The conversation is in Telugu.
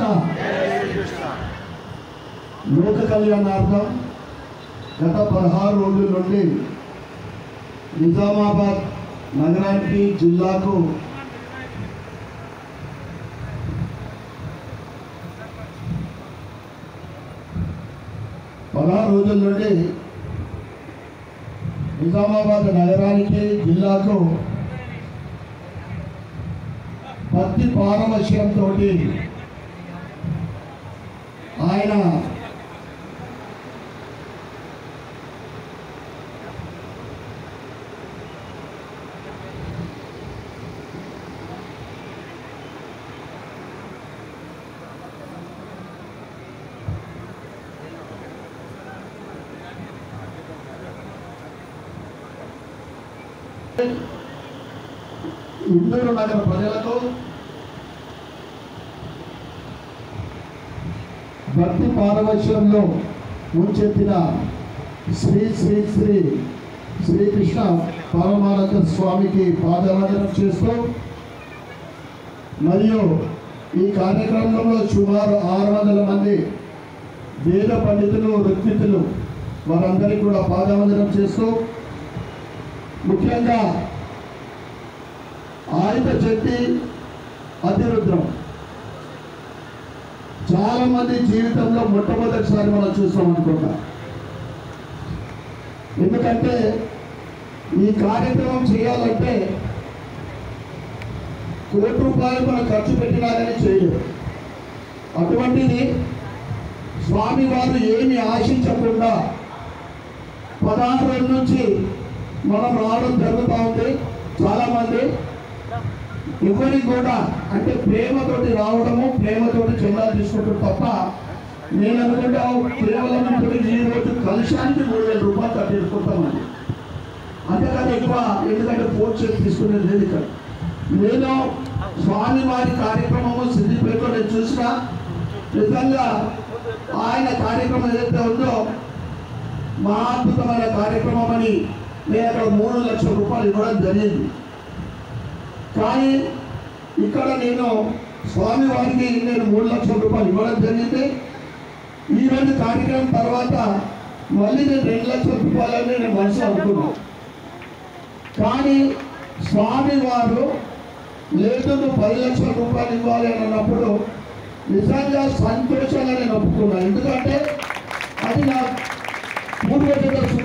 లోక కళ్యాణార్థం గత పదహారు రోజుల నుండి నిజామాబాద్ నగరానికి జిల్లాకు పదహారు రోజుల నుండి నిజామాబాద్ నగరానికి జిల్లాకు పత్తి పారవశ్యంతో ఆయన ఇందూరు నగర ప్రజలకు భక్తి పారవశ్యంలో ముంచెత్తిన శ్రీ శ్రీ శ్రీ శ్రీకృష్ణ పరమానంద స్వామికి పాదవందనం చేస్తూ మరియు ఈ కార్యక్రమంలో సుమారు ఆరు వందల మంది వేద పండితులు ఋత్వితులు వారందరికీ కూడా పాదవందనం చేస్తూ ముఖ్యంగా ఆయుధ శక్తి అతిరుద్రం చాలా మంది జీవితంలో మొట్టమొదటిసారి మనం చూస్తాం అనుకుంటా ఎందుకంటే ఈ కార్యక్రమం చేయాలంటే కోటి రూపాయలు మనం ఖర్చు పెట్టినా కానీ చేయలేదు అటువంటిది స్వామి వారు ఏమి ఆశించకుండా పదహారు రోజుల నుంచి మనం రావడం జరుగుతూ ఉంది చాలామంది ఎవరికి కూడా అంటే ప్రేమతోటి రావడము ప్రేమతోటి చందాలు తీసుకుంటారు తప్ప నేను అనుకుంటా కేవలం ఇప్పుడు ఈ రోజు కలుషానికి మూడు వేల రూపాయలు కట్టి తీసుకుంటామండి అంతేకాదు ఎక్కువ ఎందుకంటే పోస్ట్ చేసి తీసుకునేది లేదు ఇక్కడ నేను స్వామి వారి కార్యక్రమము సిద్దిపేటలో నేను చూసిన నిజంగా ఆయన కార్యక్రమం ఏదైతే ఉందో మహాద్భుతమైన కార్యక్రమం అని నేను అక్కడ మూడు లక్షల రూపాయలు ఇవ్వడం జరిగింది కానీ ఇక్కడ నేను స్వామి వారికి నేను మూడు లక్షల రూపాయలు ఇవ్వడం జరిగింది ఈ రోజు కార్యక్రమం తర్వాత మళ్ళీ నేను రెండు లక్షల రూపాయలని నేను మనసు అనుకున్నాను కానీ స్వామి వారు లేదు నువ్వు పది లక్షల రూపాయలు ఇవ్వాలి అని అన్నప్పుడు నిజంగా సంతోషంగా నేను ఒప్పుకున్నాను ఎందుకంటే అది నా పూర్వజుల